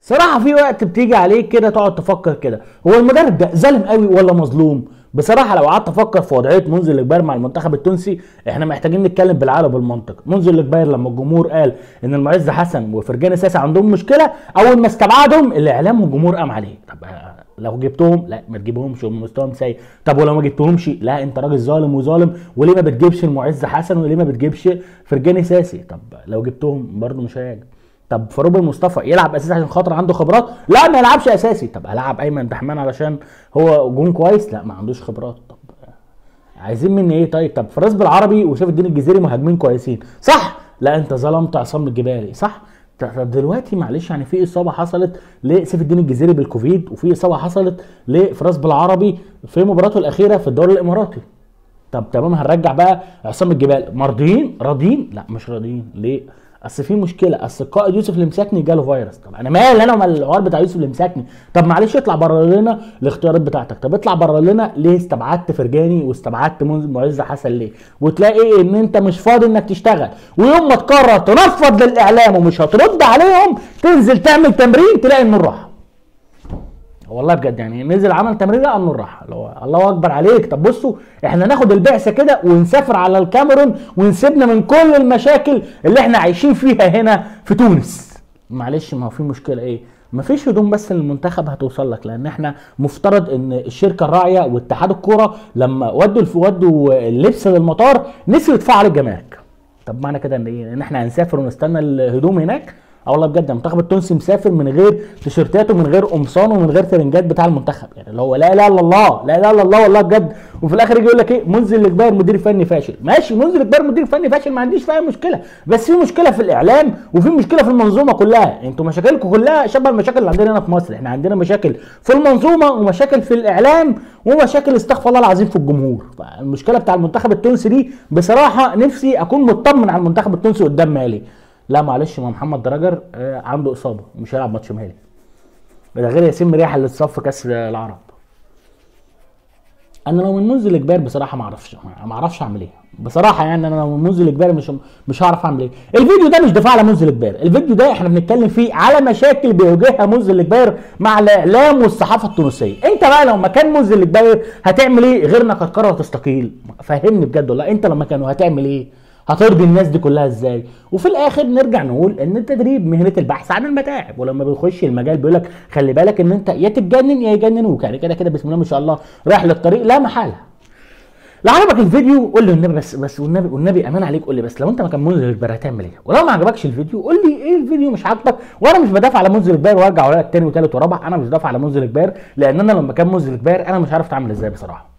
صراحة في وقت بتيجي عليك كده تقعد تفكر كده هو المدرب ده ظالم قوي ولا مظلوم بصراحة لو قعدت افكر في وضعية منذر الجبير مع المنتخب التونسي احنا محتاجين نتكلم بالعقل وبالمنطق منذر الجبير لما الجمهور قال ان المعز حسن وفرجاني ساسي عندهم مشكلة اول ما استبعدهم الاعلام والجمهور قام عليه طب آه، لو جبتهم لا ما تجيبهمش هم مستواهم سيء طب ولو ما جبتهمش لا انت راجل ظالم وظالم وليه ما بتجيبش المعز حسن وليه ما بتجيبش فرجاني ساسي طب لو جبتهم برضه مش هيعجب طب فاروق المصطفى يلعب اساسي عشان خاطر عنده خبرات لا ما يلعبش اساسي طب العب ايمن دحمان علشان هو جون كويس لا ما عندوش خبرات طب عايزين مني ايه طيب طب فراس بالعربي وشاف الدين الجزيري مهاجمين كويسين صح لا انت ظلمت عصام الجبالي صح طب دلوقتي معلش يعني في اصابه حصلت لسيف الدين الجزيري بالكوفيد وفي اصابه حصلت لفراس بالعربي في مباراته الاخيره في الدوري الاماراتي طب تمام هنرجع بقى عصام الجبال مرضيين راضيين لا مش راضيين ليه اصل في مشكله اصل القائد يوسف المساكني جاله فيروس طب انا مال انا ومال الحوار بتاع يوسف المساكني طب معلش اطلع بره لنا الاختيارات بتاعتك طب اطلع بره لنا ليه استبعدت فرجاني واستبعدت منز- معز حسن ليه وتلاقي ان انت مش فاضي انك تشتغل ويوم ما تقرر تنفض للاعلام ومش هترد عليهم تنزل تعمل تمرين تلاقي النور راح والله بجد يعني نزل عمل تمرين لا النور راح اللي هو الله اكبر عليك طب بصوا احنا ناخد البعثه كده ونسافر على الكاميرون ونسيبنا من كل المشاكل اللي احنا عايشين فيها هنا في تونس معلش ما هو في مشكله ايه مفيش هدوم بس للمنتخب هتوصل لك لان احنا مفترض ان الشركه الراعيه واتحاد الكوره لما ودوا الف- ودوا اللبس للمطار نسيوا يدفعوا عليه الجمارك طب معنى كده ان ايه ان احنا هنسافر ونستنى الهدوم هناك اه والله بجد المنتخب التونسي مسافر من غير تيشيرتات ومن غير قمصان ومن غير ترنجات بتاع المنتخب يعني اللي هو لا اله الا الله لا اله الا الله والله بجد وفي الاخر يجي يقول لك ايه منزل الجبير مدير فني فاشل ماشي منزل الجبير مدير فني فاشل ما عنديش فيها مشكله بس في مشكله في الاعلام وفي مشكله في المنظومه كلها انتوا مشاكلكم كلها شبه المشاكل اللي عندنا هنا في مصر احنا عندنا مشاكل في المنظومه ومشاكل في الاعلام ومشاكل استغفر الله العظيم في الجمهور فالمشكله بتاع المنتخب التونسي دي بصراحه نفسي اكون مطمن على المنتخب التونسي قدام مالي لا معلش ما محمد دراجر آه، عنده اصابه مش هيلعب ماتش مالي ده غير ياسين مريح اللي اتصاب في كاس العرب انا لو من منزل الجبال بصراحه ما اعرفش ما اعرفش اعمل ايه بصراحه يعني انا لو من منزل الجبال مش مش هعرف اعمل ايه الفيديو ده مش دفاع على منزل الجبال الفيديو ده احنا بنتكلم فيه على مشاكل بيواجهها منزل الجبال مع الاعلام والصحافه التونسيه انت بقى لو مكان منزل الجبال هتعمل ايه غير انك هتقرر تستقيل فهمني بجد والله انت لو مكانه هتعمل ايه هترضي الناس دي كلها ازاي وفي الاخر نرجع نقول ان التدريب مهنه البحث عن المتاعب ولما بيخش المجال بيقول لك خلي بالك ان انت يا تتجنن يا يجننوك يعني كده كده بسم الله ما شاء الله رايح للطريق لا محاله لو عجبك الفيديو قول لي والنبي بس بس والنبي والنبي امان عليك قول لي بس لو انت مكان منذر الجبار هتعمل ايه؟ ولو ما عجبكش الفيديو قول لي ايه الفيديو مش عاجبك وانا مش بدافع على منذر الجبار وارجع اقول لك تاني وتالت ورابع انا مش بدافع على منذر الجبار لان انا لما كان منذر الجبار انا مش عارف اتعامل ازاي بصراحه